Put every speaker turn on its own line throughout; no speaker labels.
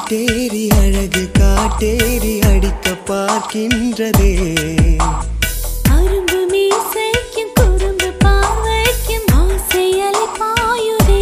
காட்டேரி அழகு காட்டேரி அடிக்க பார்க்கின்றதே
அரும்பு மீசைக்கும் குறும்பு பார்வைக்கும் ஆசை அலை பாயுதே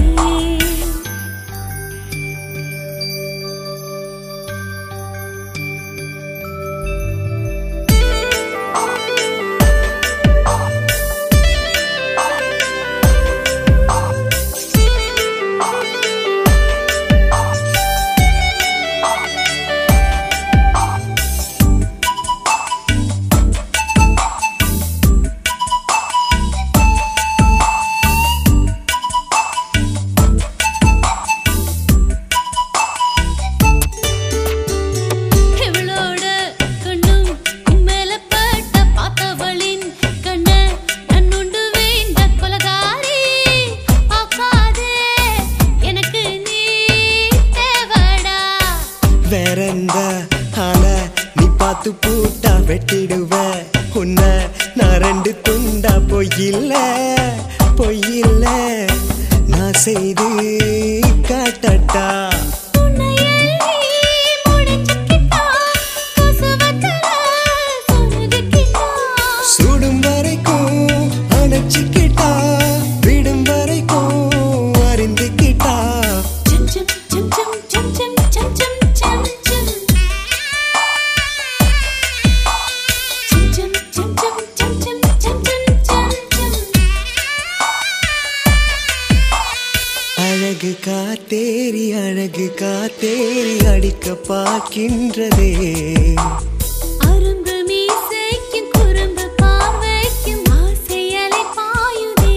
இவளோட கண்ணும் உம்மேல பட்ட பார்த்தவளின் கண்ண நன்னுண்டு வேண்ட கொலகாரி பார்க்காதே எனக்கு நீ தேவடா
வேறெந்த ஆன நீ பார்த்து பூட்டா வெட்டிடுவ உன்னை நான் ரெண்டு துண்டா பொய்யில்ல பொய்யில்ல நான் செய்து காட்டட்டா
உன்னை எள்ளி முடிச்சுக்கிட்டா கொசுவத்தல சொருகிக்கிட்டா
சுடும் வரைக்கும் அணைச்சிக்கிட்டா விடும் வரைக்கும் அறிந்துக்கிட்டா
Chum chum chum chum chum chum chum chum chum chum. Chum chum chum chum chum chum chum chum chum chum.
அழகு காத்தேரி அழகு காத்தேரி அடிக்க பார்க்கின்றதே
அரும்பு மீசைக்கும் குறும்பு பார்வைக்கும் ஆசை அலை பாயுதே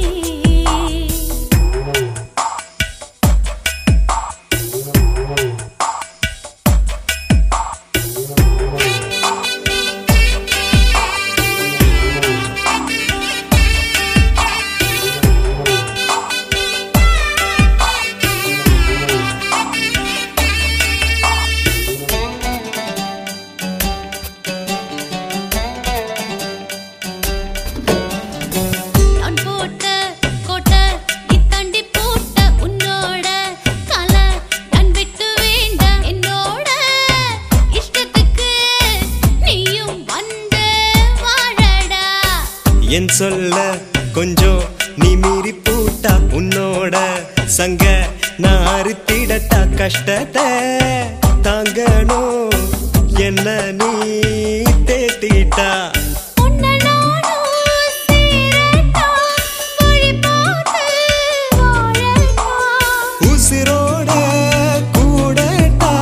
நான் போட்ட கோட்டை இத்தாண்டி போட்ட உன்னோட கல நான் விட்டு வேண்ட என்னோட இஷ்டத்துக்கு நீயும் வந்து வாழடா
என் சொல்ல கொஞ்சம் நீ மீறி பூட்டா உன்னோட சங்க நான் அறுத்திடட்டா கஷ்டத்தை தாங்கணும் என்ன நீ தேத்திட்டா
உன்னை நானும் சேரட்டா வழி பார்த்து வாழட்டா
உசிரோட கூடட்டா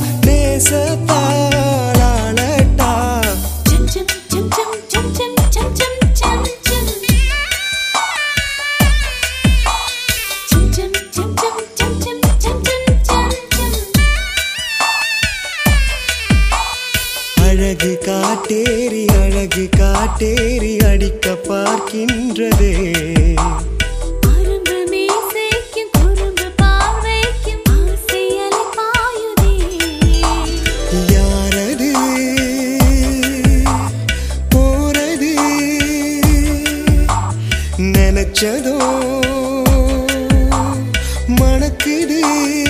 நேசத்தாளாளட்டா
Chum chum chum chum chum chum chum chum chum chum. Chum chum chum chum chum chum chum chum chum chum.
அழகு காட்டேரி அழகு காட்டேரி அடிக்க பார்க்கின்றதே
அரும்பு மீசைக்கும் குறும்பு பார்வைக்கும் ஆசை அலை பாயுதே.
யாரது போறது நினைச்சதோ மணக்குது